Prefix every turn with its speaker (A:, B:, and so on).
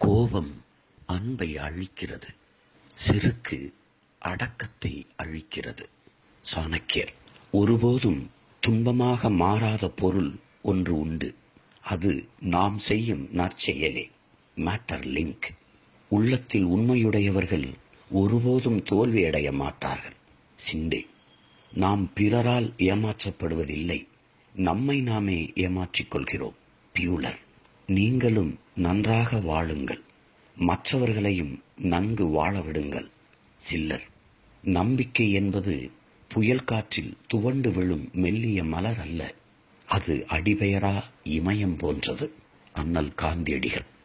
A: கோபம் அன்பை அழிக்கிறது செருக்கு அடக்கத்தை அழிக்கிறது சாணக்கியர் ஒருபோதும் துன்பமாக மாறாத பொருள் ஒன்று உண்டு அது நாம் செய்யும் நற்செயலே மேட்டர் லிங்க் உள்ளத்தில் உண்மையுடையவர்கள் ஒருபோதும் தோல்வியடைய மாட்டார்கள் சிண்டே நாம் பிறரால் ஏமாற்றப்படுவதில்லை நம்மை நாமே ஏமாற்றிக் கொள்கிறோம் பியூலர் நீங்களும் நன்றாக வாழுங்கள் மற்றவர்களையும் நன்கு வாழ விடுங்கள் சில்லர் நம்பிக்கை என்பது புயல் காற்றில் துவண்டு விழும் மெல்லிய மலர் அல்ல அது அடிபெயரா இமயம் போன்றது அண்ணல் காந்தியடிகள்